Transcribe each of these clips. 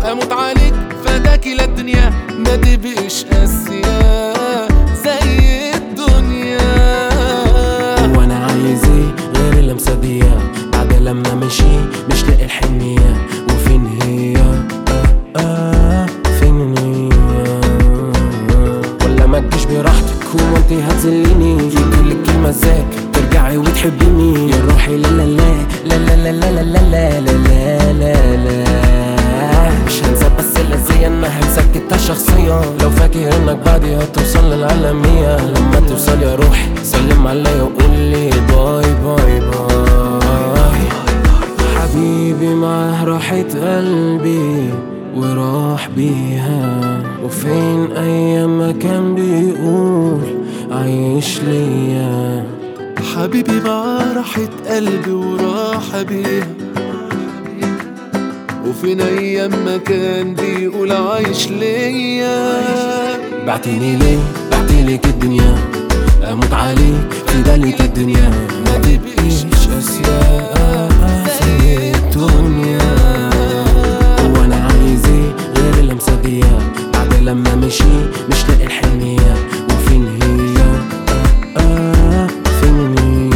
اموت عليك فداك للدنيا ما تبقيش قاسية زي الدنيا وانا عايز ايه غير اللمسة دي بعد لما مشي مش لاقي الحنية وفين هي آه آه فين هي ولا ما تجيش براحتك هو انت هتذليني يجيلك كلمة ازاك ترجعي وتحبيني يا روحي لا لا لا لا لا لا لا لا لا لا لا لا مش هنسى بس الأذية انها مسكتها شخصيا لو فاكر انك بعدي هتوصل للعالمية لما توصل يا روحي سلم عليا وقول لي باي باي باي حبيبي معاه راحة قلبي وراح بيها وفين ايام ما كان بيقول عايش ليا حبيبي معاه راحة قلبي وراحة بيها وفين ايام ما كان بيقول عايش ليا بعتيني ليه بعتيلك الدنيا اموت عليك في بالك الدنيا ما تبقيش اشياء زي الدنيا وانا عايز ايه غير اللمسه دي بعد لما مشي مش لاقي الحنيه وفين هي آه آه فين هي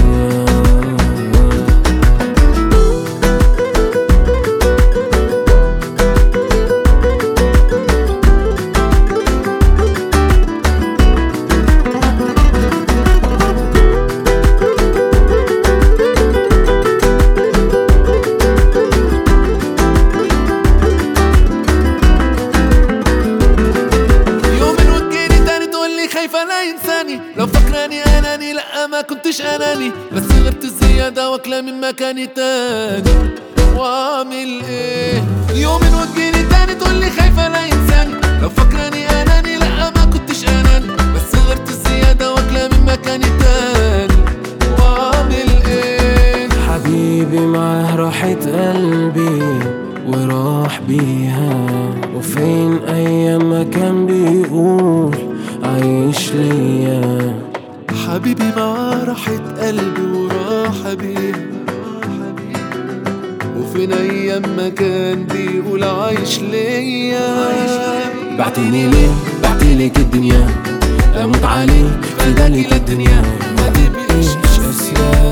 يومين وتجيني تاني تقولي خايفة لا ينساني لو فاكراني اناني لا ما كنتش اناني بس غبت الزيادة واكلة من مكاني تاني واعمل ايه يومين وتجيني تاني تقولي خايفة لا ينساني لو فاكراني اناني لا ما كنتش اناني بس غبت الزيادة واكلة من مكاني تاني واعمل ايه حبيبي معاه راحة قلبي وراح بيها وفين أيام ما كان بيقول عايش ليا حبيبي معاه راحة قلبي وراحة بيها وفين ايام ما كان بيقول عايش ليا بعتيني ليه بعتيلك الدنيا أموت عليك في بالك الدنيا ما تبقيش أسياد